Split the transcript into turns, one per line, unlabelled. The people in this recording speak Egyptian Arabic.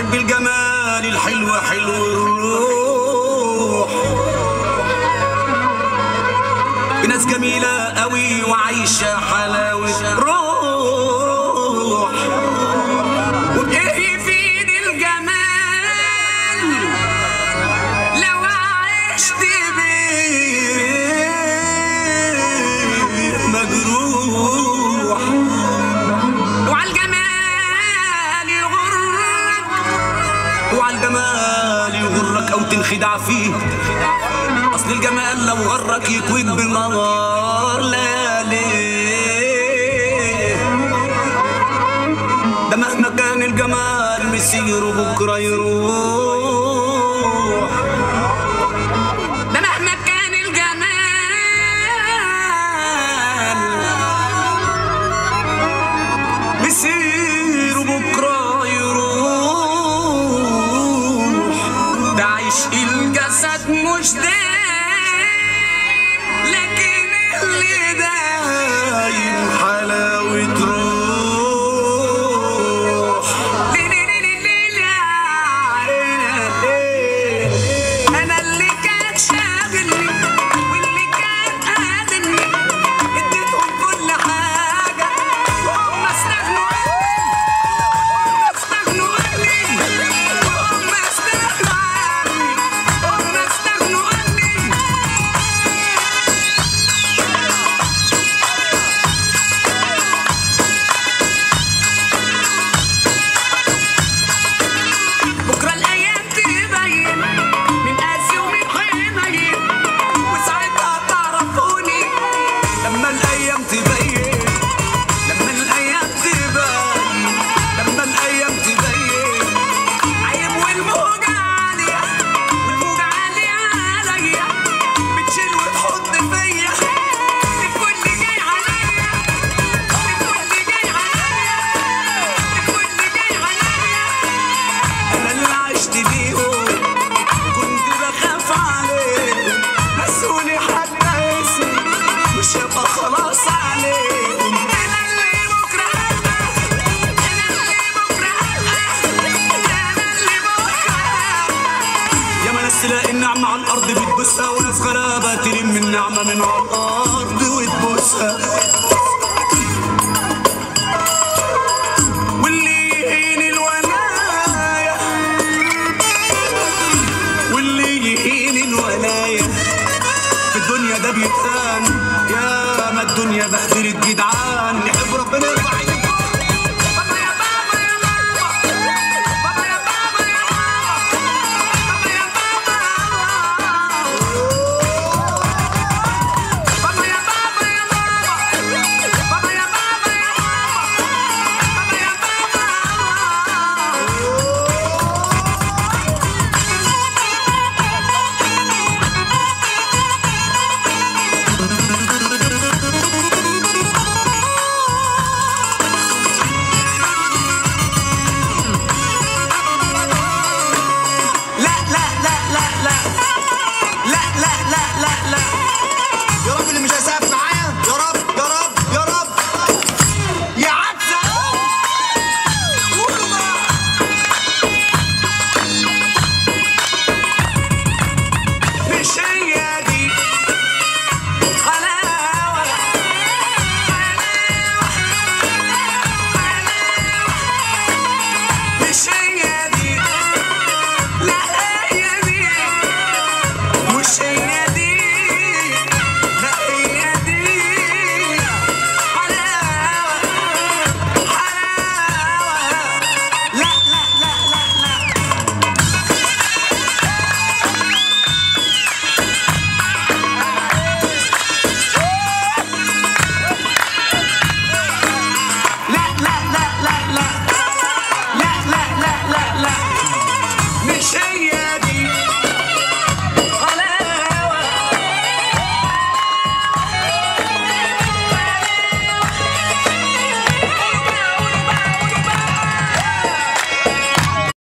بحب الجمال الحلو حلو الروح بناس جميلة قوي وعايشة حلاوة روح وإيه يفيد الجمال لو عشت بيه مجروح وعلى الجمال يغرك وعلى الجمال يغرك او تنخدع فيه اصل الجمال لو غرك يكويك بالنهار ليالي ده مهما كان الجمال مسير بكره يروح ده مهما كان الجمال مسير بكره يروح ده عشق الجسد مش دايم لكن اللي دايم حلاوة روح انا اللي كان شاغلني واللي كان قادمني اديتهم كل حاجه وهم استغنوا استغنوا عني وهم استغنوا عني هم استغنوا عني بكرة الأيام تبين من قاسي ومن حنين وساعتها تعرفوني لما الأيام تبين لما الأيام تبين لما الأيام تبين عيب والموجة عالية والموجة عالية عليا بتشيل وتحط فيا الكل جاي عليا الكل جاي عليا الكل جاي عليا انا اللي عشت بيهم كنت بخاف عليهم نسوني حتى اسمي مش هبقى خلاص عليهم انا اللي بكره هبقى انا اللي بكره هبقى انا اللي بكره هبقى يا ما ناس تلاقي النعمة على الأرض بتبوسها وناس غرابة تلم النعمة من على الأرض وتبوسها واللي يهين الولاية واللي يهين الولاية في الدنيا ده بيتهان يا ما الدنيا بهدلت جدعان